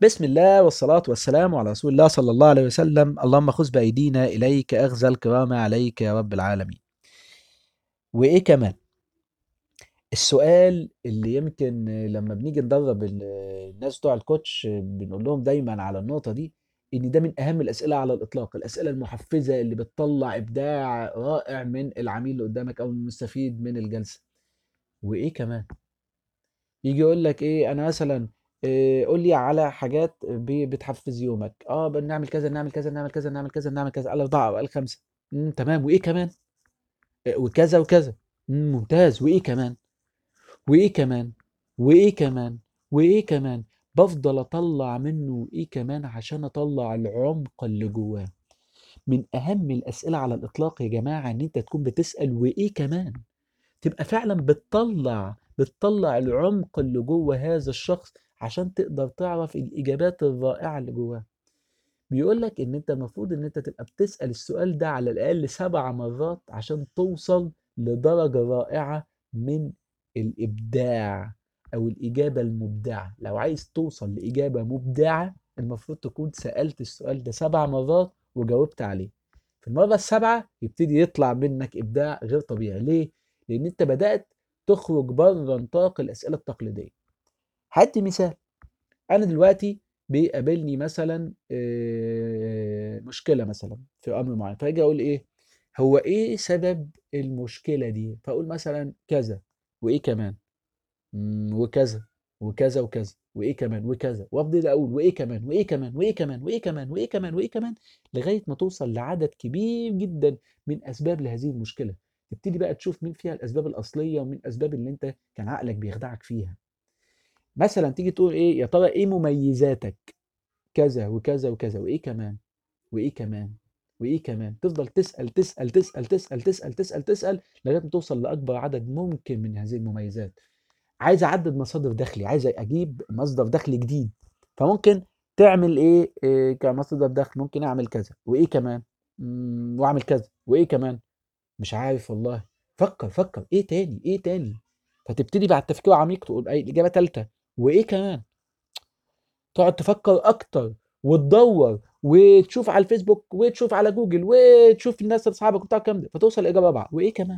بسم الله والصلاة والسلام على رسول الله صلى الله عليه وسلم اللهم خذ بأيدينا إليك أخذ الكرامة عليك يا رب العالمين وإيه كمان السؤال اللي يمكن لما بنيجي ندرب ال- الناس بتوع الكوتش بنقول لهم دايما على النقطة دي إن ده من أهم الأسئلة على الإطلاق الأسئلة المحفزة اللي بتطلع إبداع رائع من العميل اللي قدامك أو المستفيد من الجلسة وإيه كمان يجي يقول لك ايه انا مثلا إيه قول لي على حاجات ب- بتحفز يومك اه بنعمل كذا نعمل كذا نعمل كذا نعمل كذا نعمل كذا قال اربعه وقال خمسه امم تمام وايه كمان إيه وكذا وكذا امم ممتاز وايه كمان وايه كمان وايه كمان وايه كمان بفضل اطلع منه ايه كمان عشان اطلع العمق اللي جواه من اهم الاسئله على الاطلاق يا جماعه ان انت تكون بتسال وايه كمان تبقى فعلا بتطلع بتطلع العمق اللي جوه هذا الشخص عشان تقدر تعرف الإجابات الرائعة اللي جواه بيقول لك إن أنت المفروض إن أنت تبقى بتسأل السؤال ده على الأقل سبع مرات عشان توصل لدرجة رائعة من الإبداع أو الإجابة المبدعة لو عايز توصل لإجابة مبدعة المفروض تكون سألت السؤال ده سبع مرات وجاوبت عليه في المرة السابعة يبتدي يطلع منك إبداع غير طبيعي ليه؟ لأن أنت بدأت تخرج بره نطاق الأسئلة التقليدية هدي مثال أنا دلوقتي بيقابلني مثلا آه، مشكلة مثلا في أمر معين فأجي أقول إيه هو إيه سبب المشكلة دي فأقول مثلا كذا وإيه كمان مم، وكذا وكذا وكذا وايه كمان وكذا وافضل اقول وايه كمان وايه كمان وايه كمان وايه كمان وايه كمان وايه كمان لغايه ما توصل لعدد كبير جدا من اسباب لهذه المشكله تبتدي بقى تشوف مين فيها الاسباب الاصليه ومين الاسباب اللي انت كان عقلك بيخدعك فيها مثلا تيجي تقول ايه يا ترى ايه مميزاتك كذا وكذا وكذا وايه كمان وايه كمان وايه كمان تفضل تسال تسال تسال تسال تسال تسال تسال لغايه ما توصل لاكبر عدد ممكن من هذه المميزات عايز اعدد مصادر دخلي عايز اجيب مصدر دخل جديد فممكن تعمل ايه, إيه كمصدر دخل ممكن اعمل كذا وايه كمان مم، واعمل كذا وايه كمان مش عارف والله فكر فكر ايه تاني ايه تاني فتبتدي بعد تفكير عميق تقول اي الاجابه ثالثه وايه كمان تقعد تفكر اكتر وتدور وتشوف على الفيسبوك وتشوف على جوجل وتشوف الناس اصحابك وبتاع الكلام ده فتوصل لاجابه رابعه وايه كمان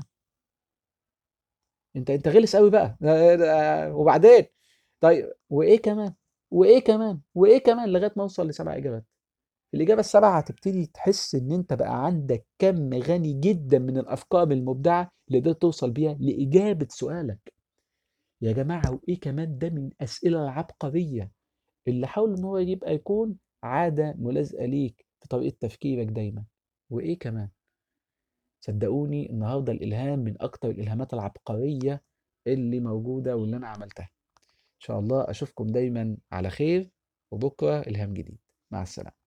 انت انت غلس قوي بقى ده- ده- وبعدين طيب وايه كمان وايه كمان وايه كمان لغايه ما اوصل لسبع اجابات الاجابه السبعه هتبتدي تحس ان انت بقى عندك كم غني جدا من الافكار المبدعه اللي قدرت توصل بيها لاجابه سؤالك يا جماعه وايه كمان ده من الاسئله العبقريه اللي حاول ان هو يبقى يكون عاده ملازقه ليك في طريقه تفكيرك دايما وايه كمان صدقوني النهارده الالهام من اكتر الالهامات العبقريه اللي موجوده واللي انا عملتها ان شاء الله اشوفكم دايما على خير وبكره الهام جديد مع السلامه